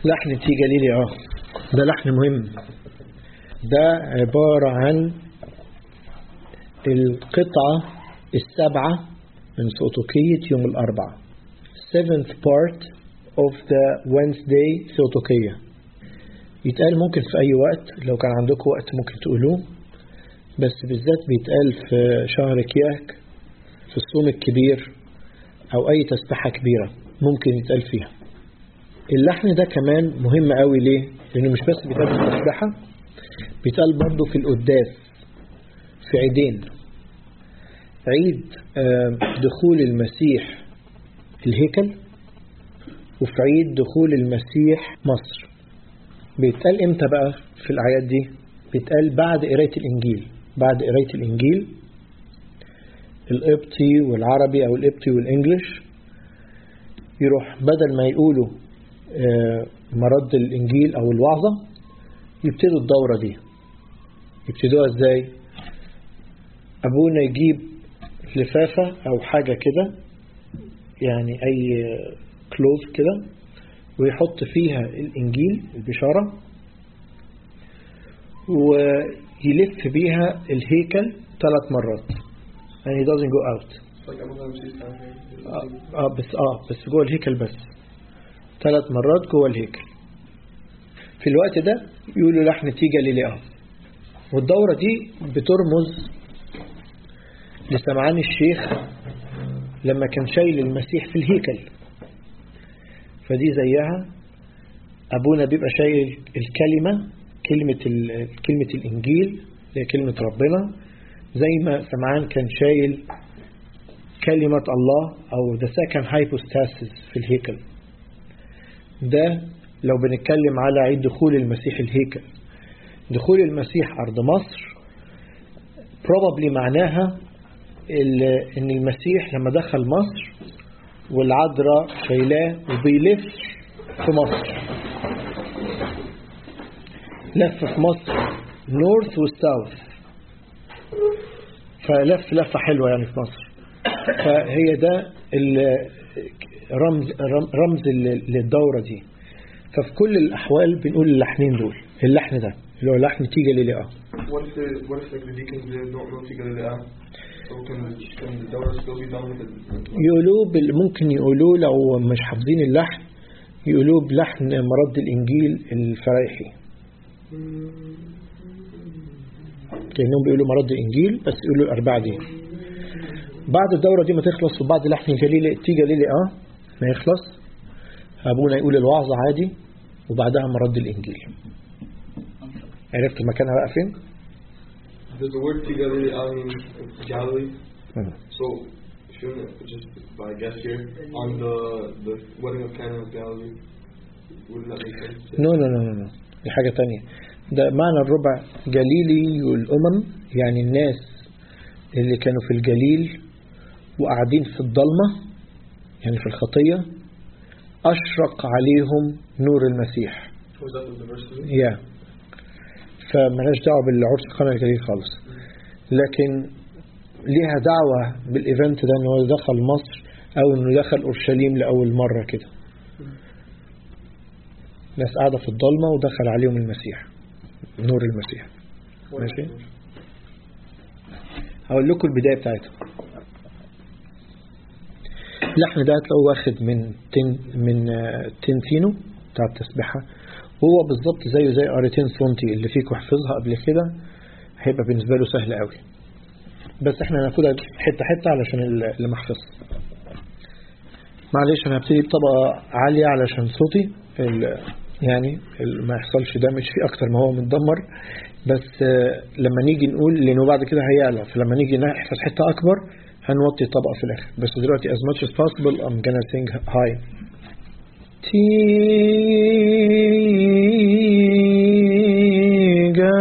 لحن تي جليلي اه ده لحن مهم ده عبارة عن القطعة السبعة من سوتوكية يوم الأربعاء seventh part of the Wednesday سوتوكية يتقال ممكن في أي وقت لو كان عندكم وقت ممكن تقولوه بس بالذات بيتقال في شهر كياك في الصوم الكبير أو أي تسبحة كبيرة ممكن يتقال فيها اللحن ده كمان مهم قوي ليه لأنه مش بس بيتقال في التسبحة بيتقال برضه في القداس في عيدين عيد دخول المسيح الهيكل وفي عيد دخول المسيح مصر بيتقال امتى بقى في الأعياد دي بيتقال بعد قراية الإنجيل بعد قراية الإنجيل القبطي والعربي أو القبطي والإنجليش يروح بدل ما يقولوا مرد الإنجيل أو الوعظة يبتدوا الدورة دي يبتدوها ازاي أبونا يجيب لفافة أو حاجة كده يعني أي كلوز كده ويحط فيها الإنجيل البشارة ويلف بيها الهيكل ثلاث مرات and he doesn't go out آه, آه بس آه بس جوه الهيكل بس ثلاث مرات جوه الهيكل في الوقت ده يقولوا لحن تيجا للياء والدورة دي بترمز لسمعان الشيخ لما كان شايل المسيح في الهيكل فدي زيها أبونا بيبقى شايل الكلمة كلمة كلمة الإنجيل هي كلمة ربنا زي ما سمعان كان شايل كلمة الله أو the second hypostasis في الهيكل ده لو بنتكلم على عيد دخول المسيح الهيكل دخول المسيح أرض مصر probably معناها ان المسيح لما دخل مصر والعذراء شايلاه وبيلف في مصر لف في مصر نورث وساوث فلف لفة حلوة يعني في مصر فهي ده رمز رمز للدورة دي ففي كل الأحوال بنقول اللحنين دول اللحن ده اللي هو لحن تيجا للقاء What if the what if like the deacons there don't know Tiga Lil'a? So can can the Dawah still be done with it? يقولوه بال- ممكن يقولوه لو مش حافظين اللحن يقولوه بلحن مرد الإنجيل الفرايحي كأنهم بيقولوا مرد الإنجيل بس يقولوا الأربعة دي بعد الدورة دي ما تخلص وبعد لحن الجليل تيجا ليلي اه ما يخلص أبونا يقول الوعظ عادي وبعدها مرد الإنجيل عرفت مكانها بقى فين؟ Does the word Tiga Lil'a mean Galilee? مم. So if you wanna just by guess here on the the wedding of Cana of Galilee, wouldn't that make sense? نو نو نو نو نو دي حاجة تانية ده معنى الربع جليلي الأمم يعني الناس اللي كانوا في الجليل وقاعدين في الضلمة يعني في الخطية أشرق عليهم نور المسيح Was that what the verse means? يا فمالهاش دعوة بالعرس قنا الجليل خالص لكن ليها دعوة بالإيفنت ده إن هو دخل مصر أو إنه دخل أورشليم لأول مرة كده ناس قاعدة في الضلمة ودخل عليهم المسيح نور المسيح ماشي هقول لكم البداية بتاعتها اللحن ده هتلاقوه واخد من تن من آه، تنتينو بتاع التسبيحة هو بالظبط زيه زي قارتين سونتي اللي فيكم حفظها قبل كده هيبقى بالنسبة له سهل قوي بس احنا هناخدها حتة حتة علشان اللي ما حفظش معلش انا هبتدي بطبقة عالية علشان صوتي ال- يعني ال- ما يحصلش دامج فيه اكتر ما هو متدمر بس آه، لما نيجي نقول لانه بعد كده هيعلى فلما نيجي نحفظ حتة اكبر هنوطي طبقة في الاخر بس دلوقتي as much as possible I'm gonna sing high تيجا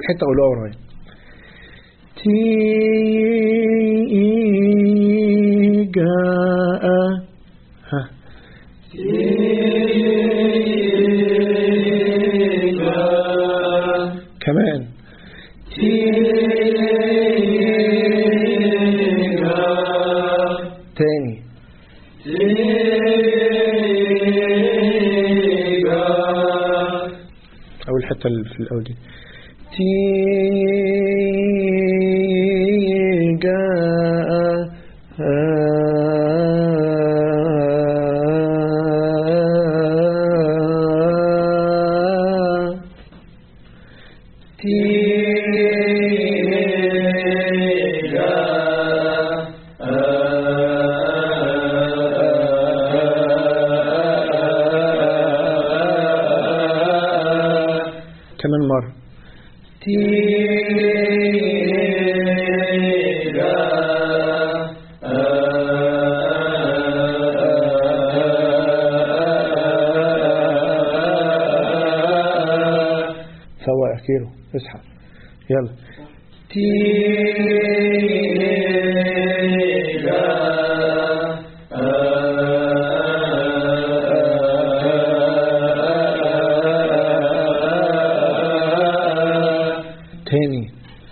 الحتة قولوها ورايا تيجا ها كمان تاني أول حتة اللي في الأول دي تيجا كمان مرة فوق أخيره اصحى يلا تاني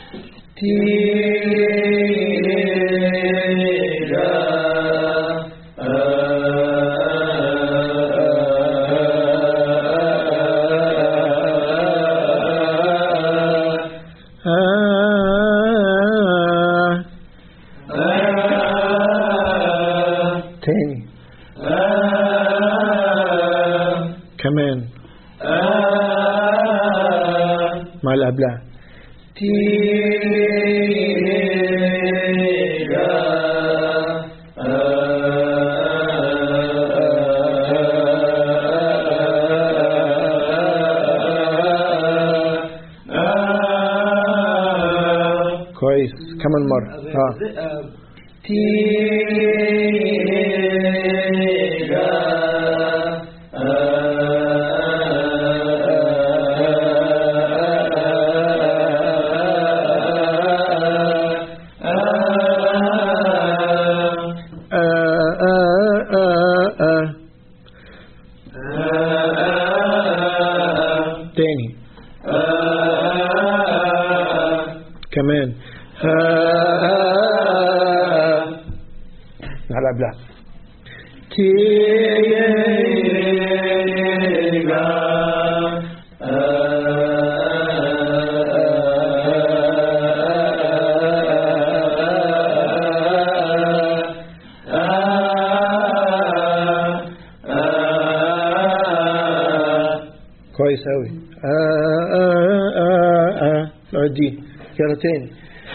آه تاني كمان مع اللي قبلها كويس كمان مرة اه آه آه آه آه. تاني كمان آه آه آه. على قبلها كويس أوي آه آه آه آه العود دي يلا تاني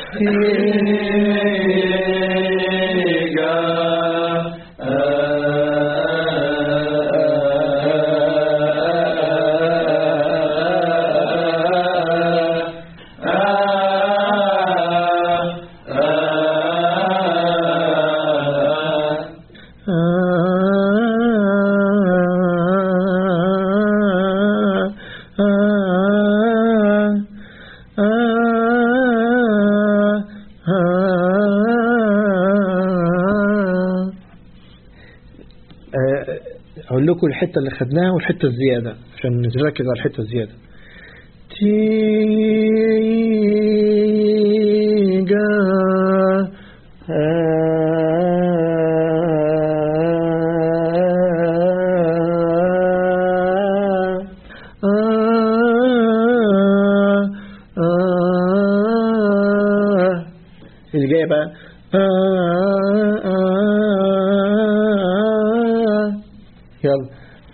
أقول لكم الحتة اللي خدناها والحتة الزيادة عشان نركز على الحتة الزيادة تيجا اللي جاي بقى يلا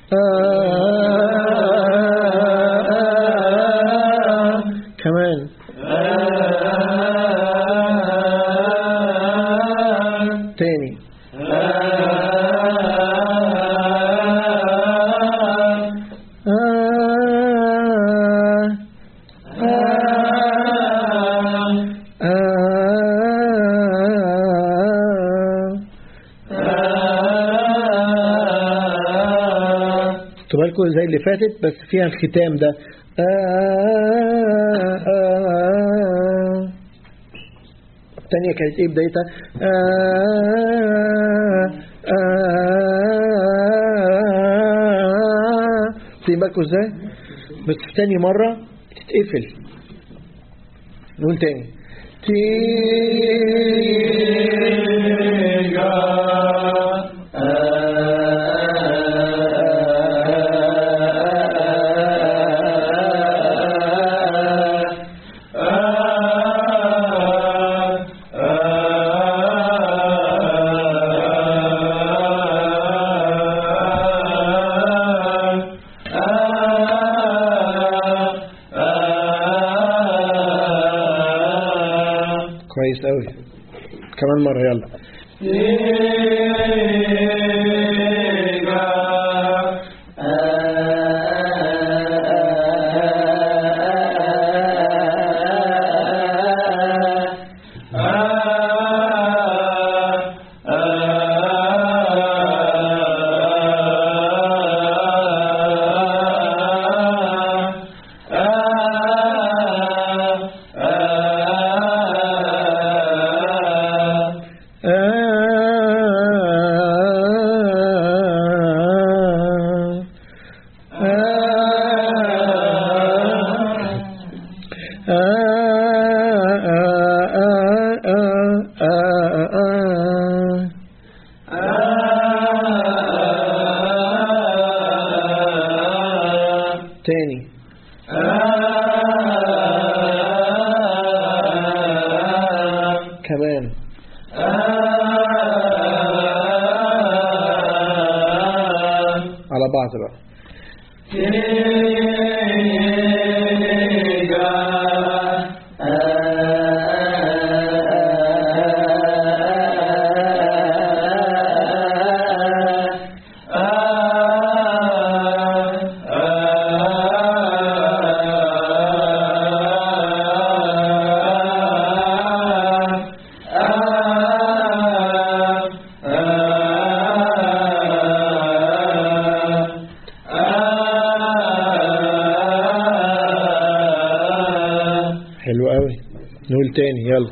كمان تاني تبقى زي اللي فاتت بس فيها الختام ده آه آه الثانية كانت ايه بدايتها آه آه في بالكم ازاي بس في تاني مرة تتقفل نقول تاني تيجا كويس قوي كمان مرة يلا تاني كمان على بعض بقى حلو قوي نقول تاني يلا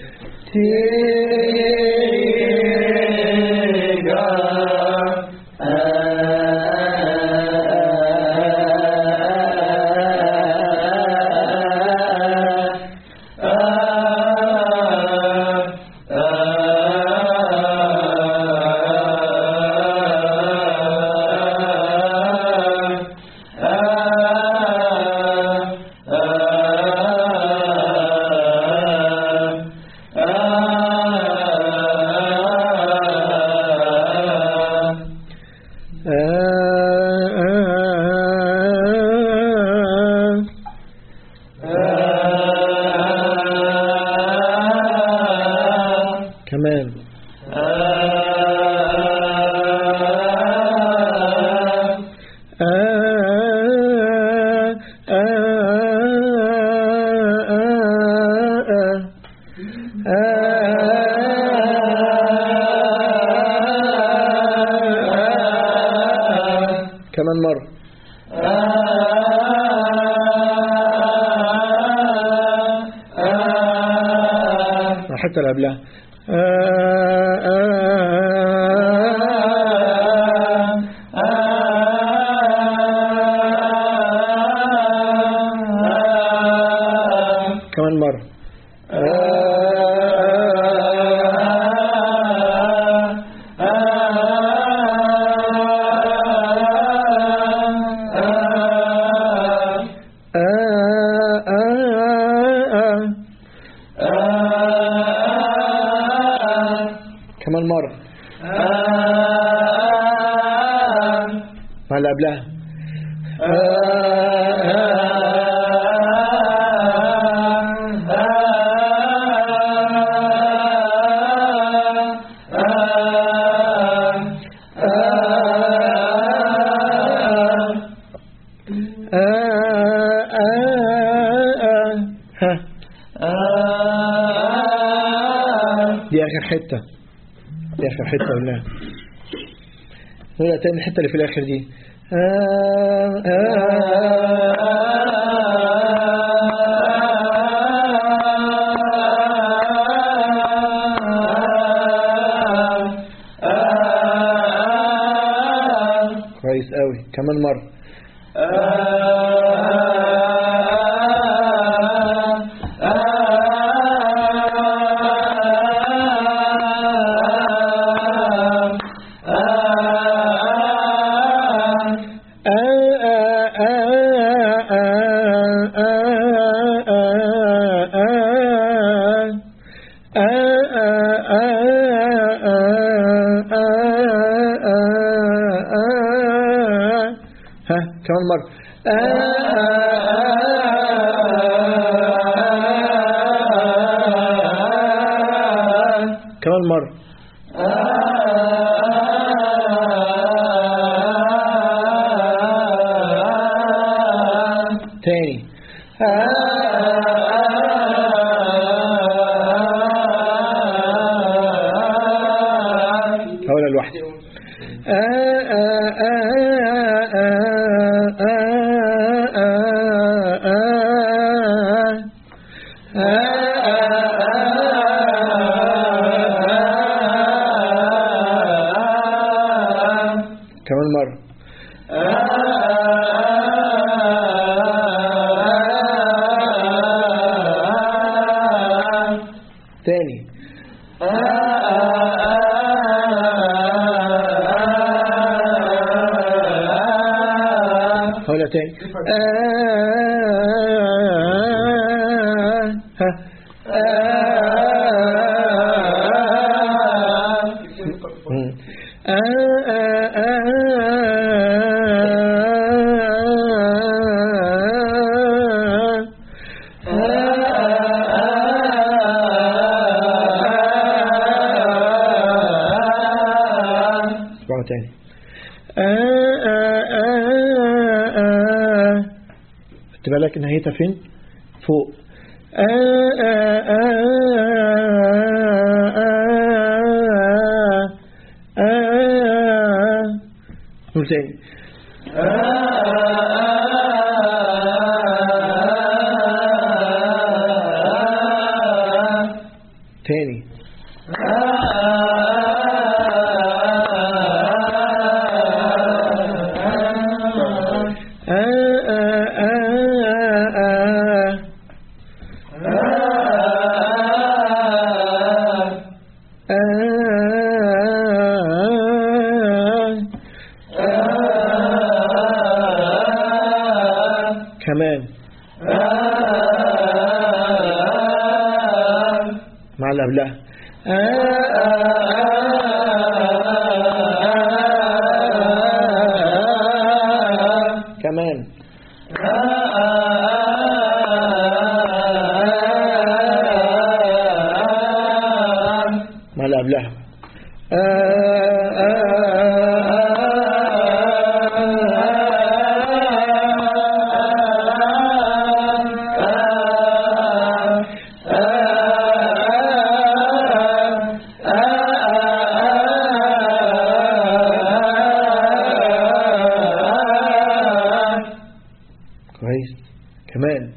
كمان كمان مرة حتى اللي قبلها كمان مرة كمان مرة مع اللي قبلها ها دي آخر حتة دي آخر حتة قلناها نقولها تاني الحتة اللي في الآخر دي آه آه قوي كمان مرة ها كمان مرة كمان مرة تاني هقولها لوحدي كمان مرة تاني هقولها تاني ها مم. اسمعوا تاني خدت بالك نهايتها فين فوق نقول تاني تاني كمان مع اللي قبلها كمان مع اللي قبلها كويس كمان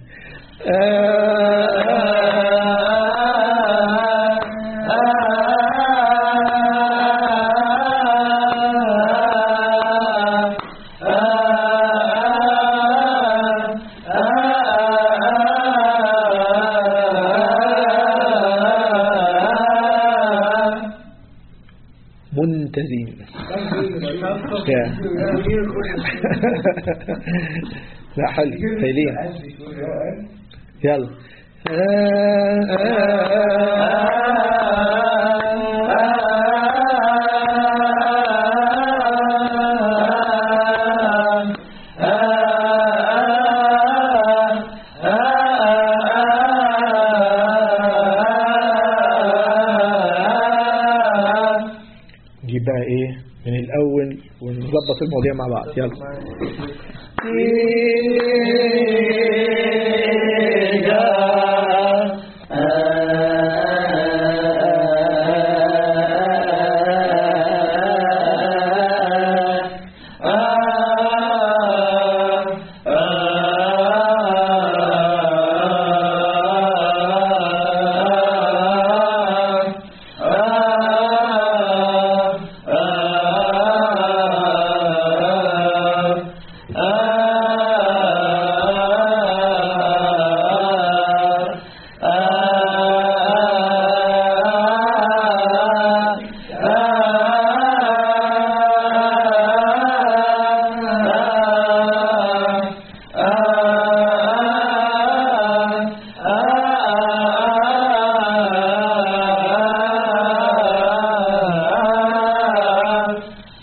منتزين يا. لا حلو هايلين يلا نجيب بقى ايه من الاول ونظبط المواضيع مع بعض يلا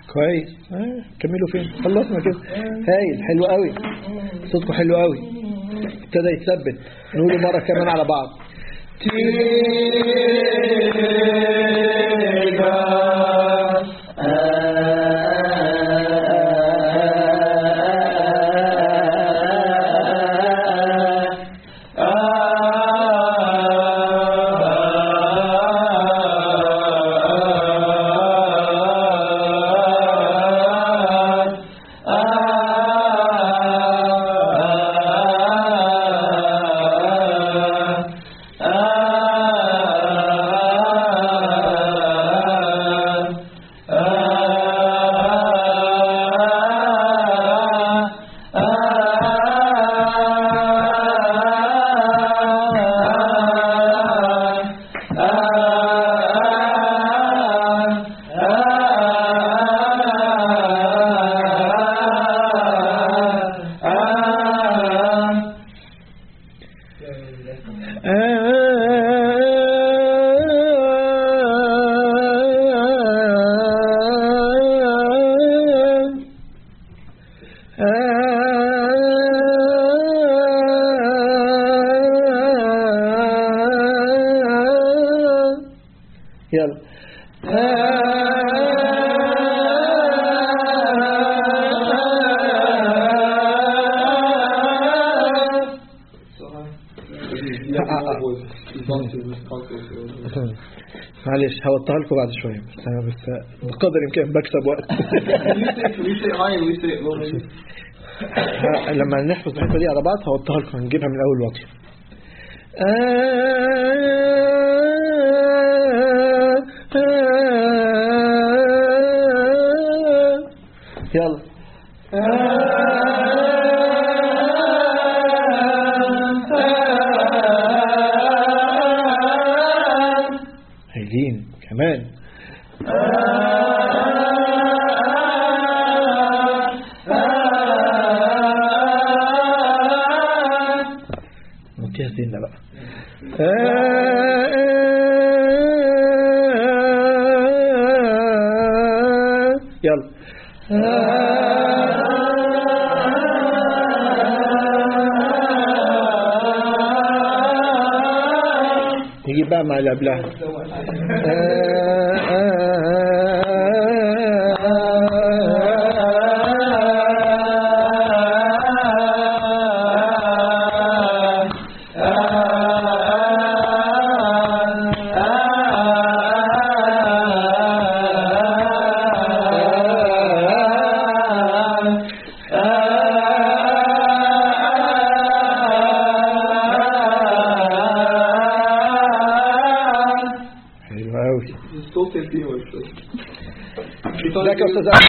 كويس آه. كملوا فين خلصنا كده هايل حلو قوي صوتكم حلو قوي ابتدى يتثبت نقوله مرة كمان على بعض يلا معلش هوضحها لكم بعد شوية بس أنا بس بقدر الإمكان بكسب وقت ه- لما نحفظ الحته دي على بعض هوضحها لكم هنجيبها من الاول واطيه يلا هايلين كمان نوتيها سنة بقى يلا نجيب بقى مع اللي قبلها حلو قوي صوت الفيور ازيك يا استاذ